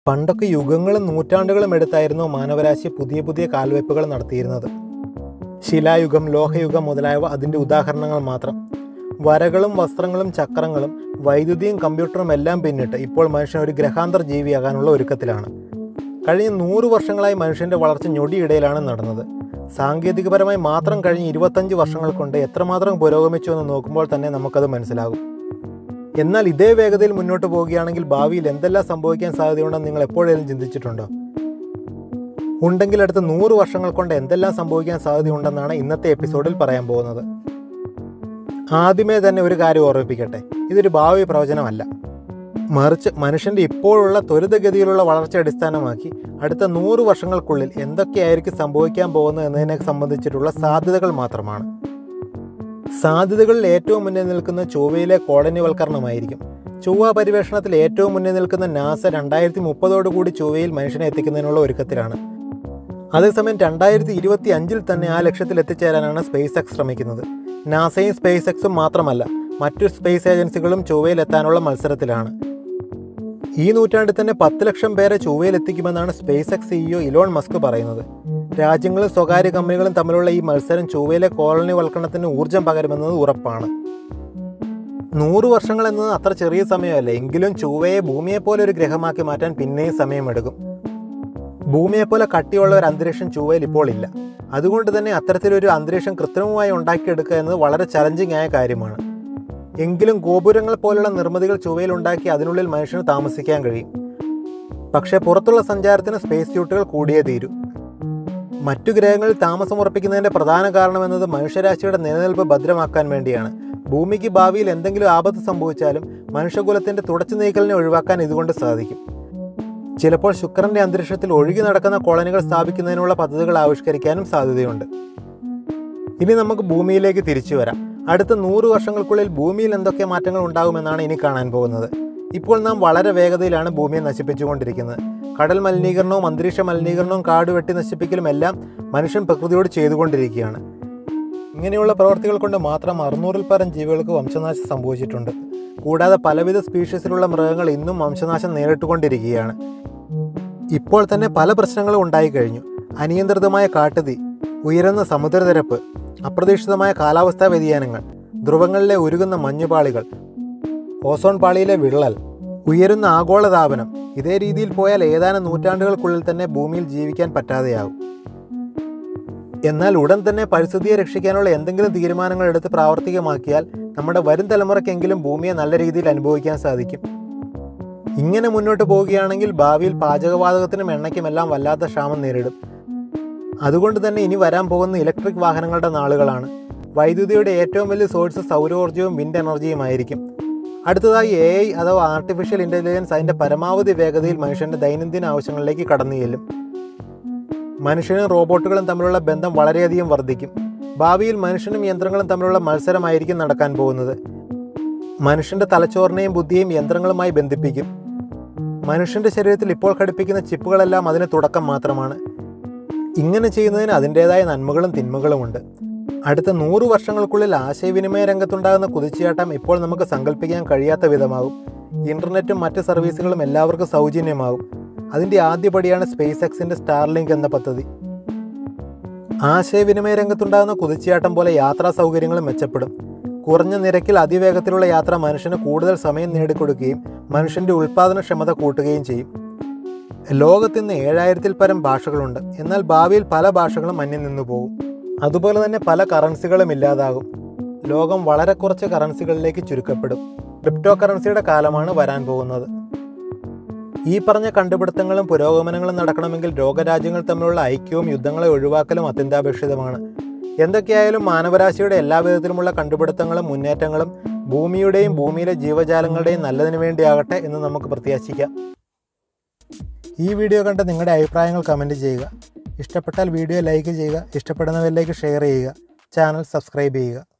പണ്ടൊക്കെ യുഗങ്ങളും നൂറ്റാണ്ടുകളും എടുത്തായിരുന്നു മാനവരാശി പുതിയ പുതിയ കാൽവയ്പ്പുകൾ നടത്തിയിരുന്നത് ശിലായുഗം ലോഹയുഗം മുതലായവ അതിൻ്റെ ഉദാഹരണങ്ങൾ മാത്രം വരകളും വസ്ത്രങ്ങളും ചക്രങ്ങളും വൈദ്യുതിയും കമ്പ്യൂട്ടറും എല്ലാം പിന്നിട്ട് ഇപ്പോൾ മനുഷ്യൻ ഒരു ഗ്രഹാന്തർ ജീവിയാകാനുള്ള ഒരുക്കത്തിലാണ് കഴിഞ്ഞ നൂറ് വർഷങ്ങളായി മനുഷ്യൻ്റെ വളർച്ച ഞൊടിയിടയിലാണ് നടന്നത് സാങ്കേതികപരമായി മാത്രം കഴിഞ്ഞ ഇരുപത്തഞ്ച് വർഷങ്ങൾ കൊണ്ട് എത്രമാത്രം പുരോഗമിച്ചു എന്ന് നോക്കുമ്പോൾ തന്നെ നമുക്കത് മനസ്സിലാകും എന്നാൽ ഇതേ വേഗതയിൽ മുന്നോട്ട് പോവുകയാണെങ്കിൽ ഭാവിയിൽ എന്തെല്ലാം സംഭവിക്കാൻ സാധ്യതയുണ്ടെന്ന് നിങ്ങൾ എപ്പോഴെങ്കിലും ചിന്തിച്ചിട്ടുണ്ടോ ഉണ്ടെങ്കിൽ അടുത്ത നൂറ് വർഷങ്ങൾ കൊണ്ട് എന്തെല്ലാം സംഭവിക്കാൻ സാധ്യതയുണ്ടെന്നാണ് ഇന്നത്തെ എപ്പിസോഡിൽ പറയാൻ പോകുന്നത് ആദ്യമേ തന്നെ ഒരു കാര്യം ഓർമ്മിപ്പിക്കട്ടെ ഇതൊരു ഭാവി പ്രവചനമല്ല മറിച്ച് മനുഷ്യൻ്റെ ഇപ്പോഴുള്ള ത്വരിതഗതിയിലുള്ള വളർച്ച അടിസ്ഥാനമാക്കി അടുത്ത നൂറ് വർഷങ്ങൾക്കുള്ളിൽ എന്തൊക്കെയായിരിക്കും സംഭവിക്കാൻ പോകുന്നത് എന്നതിനെ സംബന്ധിച്ചിട്ടുള്ള സാധ്യതകൾ മാത്രമാണ് സാധ്യതകളിൽ ഏറ്റവും മുന്നിൽ നിൽക്കുന്ന ചൊവ്വയിലെ കോളനിവൽക്കരണമായിരിക്കും ചൊവ്വ പര്യവേഷണത്തിൽ ഏറ്റവും മുന്നിൽ നിൽക്കുന്ന നാസ രണ്ടായിരത്തി മുപ്പതോടുകൂടി ചൊവ്വയിൽ മനുഷ്യനെ എത്തിക്കുന്നതിനുള്ള ഒരുക്കത്തിലാണ് അതേസമയം രണ്ടായിരത്തി ഇരുപത്തി അഞ്ചിൽ തന്നെ ആ ലക്ഷ്യത്തിൽ എത്തിച്ചേരാനാണ് സ്പേസ് എക്സ് ശ്രമിക്കുന്നത് നാസയും സ്പേസ് എക്സും മാത്രമല്ല മറ്റു സ്പേസ് ഏജൻസികളും ചൊവ്വയിൽ എത്താനുള്ള മത്സരത്തിലാണ് ഈ നൂറ്റാണ്ടിൽ തന്നെ പത്ത് ലക്ഷം പേരെ ചൊവ്വയിൽ എത്തിക്കുമെന്നാണ് SpaceX CEO Elon Musk പറയുന്നത് രാജ്യങ്ങളും സ്വകാര്യ കമ്പനികളും തമ്മിലുള്ള ഈ മത്സരം ചൊവ്വയിലെ കോളനിവൽക്കരണത്തിന് ഊർജം പകരുമെന്നത് ഉറപ്പാണ് നൂറ് വർഷങ്ങൾ എന്നത് അത്ര ചെറിയ സമയമല്ല എങ്കിലും ചൊവ്വയെ ഭൂമിയെപ്പോലെ ഒരു ഗ്രഹമാക്കി മാറ്റാൻ പിന്നെയും സമയമെടുക്കും ഭൂമിയെപ്പോലെ കട്ടിയുള്ള ഒരു അന്തരീക്ഷം ചൊവ്വയിൽ ഇപ്പോൾ ഇല്ല അതുകൊണ്ട് തന്നെ അത്തരത്തിലൊരു അന്തരീക്ഷം കൃത്രിമമായി ഉണ്ടാക്കിയെടുക്കുക എന്നത് വളരെ ചലഞ്ചിങ് ആയ കാര്യമാണ് എങ്കിലും ഗോപുരങ്ങൾ പോലുള്ള നിർമ്മിതികൾ ചൊവ്വയിൽ ഉണ്ടാക്കി അതിനുള്ളിൽ മനുഷ്യന് താമസിക്കാൻ കഴിയും പക്ഷേ പുറത്തുള്ള സഞ്ചാരത്തിന് സ്പേസ് സ്യൂട്ടുകൾ കൂടിയേ തീരൂ മറ്റു ഗ്രഹങ്ങളിൽ താമസമുറപ്പിക്കുന്നതിൻ്റെ പ്രധാന കാരണമെന്നത് മനുഷ്യരാശിയുടെ നിലനിൽപ്പ് ഭദ്രമാക്കാൻ വേണ്ടിയാണ് ഭൂമിക്ക് ഭാവിയിൽ എന്തെങ്കിലും ആപത്ത് സംഭവിച്ചാലും മനുഷ്യകുലത്തിൻ്റെ തുടച്ചു നീക്കലിനെ ഒഴിവാക്കാൻ ഇതുകൊണ്ട് സാധിക്കും ചിലപ്പോൾ ശുക്രന്റെ അന്തരീക്ഷത്തിൽ ഒഴുകി നടക്കുന്ന കോളനികൾ സ്ഥാപിക്കുന്നതിനുള്ള പദ്ധതികൾ ആവിഷ്കരിക്കാനും സാധ്യതയുണ്ട് ഇനി നമുക്ക് ഭൂമിയിലേക്ക് തിരിച്ചു വരാം അടുത്ത നൂറ് വർഷങ്ങൾക്കുള്ളിൽ ഭൂമിയിൽ എന്തൊക്കെ മാറ്റങ്ങൾ ഉണ്ടാകുമെന്നാണ് ഇനി കാണാൻ പോകുന്നത് ഇപ്പോൾ നാം വളരെ വേഗതയിലാണ് ഭൂമിയെ നശിപ്പിച്ചുകൊണ്ടിരിക്കുന്നത് കടൽ മലിനീകരണവും അന്തരീക്ഷ മലിനീകരണവും കാട് വെട്ടി നശിപ്പിക്കലും എല്ലാം മനുഷ്യൻ പ്രകൃതിയോട് ചെയ്തുകൊണ്ടിരിക്കുകയാണ് ഇങ്ങനെയുള്ള പ്രവർത്തികൾ കൊണ്ട് മാത്രം അറുന്നൂറിൽ പരം ജീവികൾക്ക് വംശനാശം സംഭവിച്ചിട്ടുണ്ട് കൂടാതെ പലവിധ സ്പീഷീസിലുള്ള മൃഗങ്ങൾ ഇന്നും വംശനാശം നേരിട്ടുകൊണ്ടിരിക്കുകയാണ് ഇപ്പോൾ തന്നെ പല പ്രശ്നങ്ങളും ഉണ്ടായിക്കഴിഞ്ഞു അനിയന്ത്രിതമായ കാട്ടുതീ ഉയരുന്ന സമുദ്രനിരപ്പ് അപ്രതീക്ഷിതമായ കാലാവസ്ഥാ വ്യതിയാനങ്ങൾ ധ്രുവങ്ങളിലെ ഉരുകുന്ന മഞ്ഞുപാളികൾ ഓസോൺ പാളിയിലെ വിള്ളൽ ഉയരുന്ന ആഗോളതാപനം ഇതേ രീതിയിൽ പോയാൽ ഏതാനും നൂറ്റാണ്ടുകൾക്കുള്ളിൽ തന്നെ ഭൂമിയിൽ ജീവിക്കാൻ പറ്റാതെയാകും എന്നാൽ ഉടൻ തന്നെ പരിസ്ഥിതിയെ രക്ഷിക്കാനുള്ള എന്തെങ്കിലും തീരുമാനങ്ങൾ എടുത്ത് പ്രാവർത്തികമാക്കിയാൽ നമ്മുടെ വരും തലമുറയ്ക്കെങ്കിലും ഭൂമിയെ നല്ല രീതിയിൽ അനുഭവിക്കാൻ സാധിക്കും ഇങ്ങനെ മുന്നോട്ട് പോവുകയാണെങ്കിൽ ഭാവിയിൽ പാചകവാതകത്തിനും എണ്ണയ്ക്കുമെല്ലാം വല്ലാത്ത ക്ഷാമം നേരിടും അതുകൊണ്ട് തന്നെ ഇനി വരാൻ പോകുന്ന ഇലക്ട്രിക് വാഹനങ്ങളുടെ നാളുകളാണ് വൈദ്യുതിയുടെ ഏറ്റവും വലിയ സോഴ്സ് സൗരോർജ്ജവും വിൻഡ് എനർജിയുമായിരിക്കും അടുത്തതായി എ ഐ അഥവാ ആർട്ടിഫിഷ്യൽ ഇൻ്റലിജൻസ് അതിൻ്റെ പരമാവധി വേഗതയിൽ മനുഷ്യൻ്റെ ദൈനംദിന ആവശ്യങ്ങളിലേക്ക് കടന്നു ചെല്ലും മനുഷ്യനും റോബോട്ടുകളും തമ്മിലുള്ള ബന്ധം വളരെയധികം വർദ്ധിക്കും ഭാവിയിൽ മനുഷ്യനും യന്ത്രങ്ങളും തമ്മിലുള്ള മത്സരമായിരിക്കും നടക്കാൻ പോകുന്നത് മനുഷ്യൻ്റെ തലച്ചോറിനെയും ബുദ്ധിയെയും യന്ത്രങ്ങളുമായി ബന്ധിപ്പിക്കും മനുഷ്യൻ്റെ ശരീരത്തിൽ ഇപ്പോൾ ഘടിപ്പിക്കുന്ന ചിപ്പുകളെല്ലാം അതിന് തുടക്കം മാത്രമാണ് ഇങ്ങനെ ചെയ്യുന്നതിന് അതിൻ്റേതായ നന്മകളും തിന്മകളുമുണ്ട് അടുത്ത നൂറ് വർഷങ്ങൾക്കുള്ളിൽ ആശയവിനിമയ രംഗത്തുണ്ടാകുന്ന കുതിച്ചുചാട്ടം ഇപ്പോൾ നമുക്ക് സങ്കല്പിക്കാൻ കഴിയാത്ത വിധമാകും ഇൻ്റർനെറ്റും മറ്റ് സർവീസുകളും എല്ലാവർക്കും സൗജന്യമാകും അതിൻ്റെ ആദ്യപടിയാണ് സ്പേസ് എക്സിൻ്റെ സ്റ്റാർലിങ്ക് എന്ന പദ്ധതി ആശയവിനിമയ രംഗത്തുണ്ടാകുന്ന കുതിച്ചുചാട്ടം പോലെ യാത്രാ സൗകര്യങ്ങളും മെച്ചപ്പെടും കുറഞ്ഞ നിരക്കിൽ അതിവേഗത്തിലുള്ള യാത്ര മനുഷ്യന് കൂടുതൽ സമയം നേടിക്കൊടുക്കുകയും മനുഷ്യൻ്റെ ഉൽപ്പാദനക്ഷമത കൂട്ടുകയും ചെയ്യും ലോകത്തിന്ന് ഏഴായിരത്തിൽ പരം ഭാഷകളുണ്ട് എന്നാൽ ഭാവിയിൽ പല ഭാഷകളും അന്യം നിന്നു പോകും അതുപോലെ തന്നെ പല കറൻസികളും ഇല്ലാതാകും ലോകം വളരെ കുറച്ച് കറൻസികളിലേക്ക് ചുരുക്കപ്പെടും ക്രിപ്റ്റോ കറൻസിയുടെ കാലമാണ് വരാൻ പോകുന്നത് ഈ പറഞ്ഞ കണ്ടുപിടുത്തങ്ങളും പുരോഗമനങ്ങളും നടക്കണമെങ്കിൽ ലോകരാജ്യങ്ങൾ തമ്മിലുള്ള ഐക്യവും യുദ്ധങ്ങളെ ഒഴിവാക്കലും അത്യന്താപേക്ഷിതമാണ് എന്തൊക്കെയായാലും മാനവരാശിയുടെ എല്ലാ വിധത്തിലുമുള്ള കണ്ടുപിടുത്തങ്ങളും മുന്നേറ്റങ്ങളും ഭൂമിയുടെയും ഭൂമിയിലെ ജീവജാലങ്ങളുടെയും നല്ലതിനു വേണ്ടിയാകട്ടെ എന്ന് നമുക്ക് പ്രത്യാശിക്കാം ഈ വീഡിയോ കണ്ട് നിങ്ങളുടെ അഭിപ്രായങ്ങൾ കമൻറ്റ് ചെയ്യുക ഇഷ്ടപ്പെട്ടാൽ വീഡിയോ ലൈക്ക് ചെയ്യുക ഇഷ്ടപ്പെടുന്നവരിലേക്ക് ഷെയർ ചെയ്യുക ചാനൽ സബ്സ്ക്രൈബ് ചെയ്യുക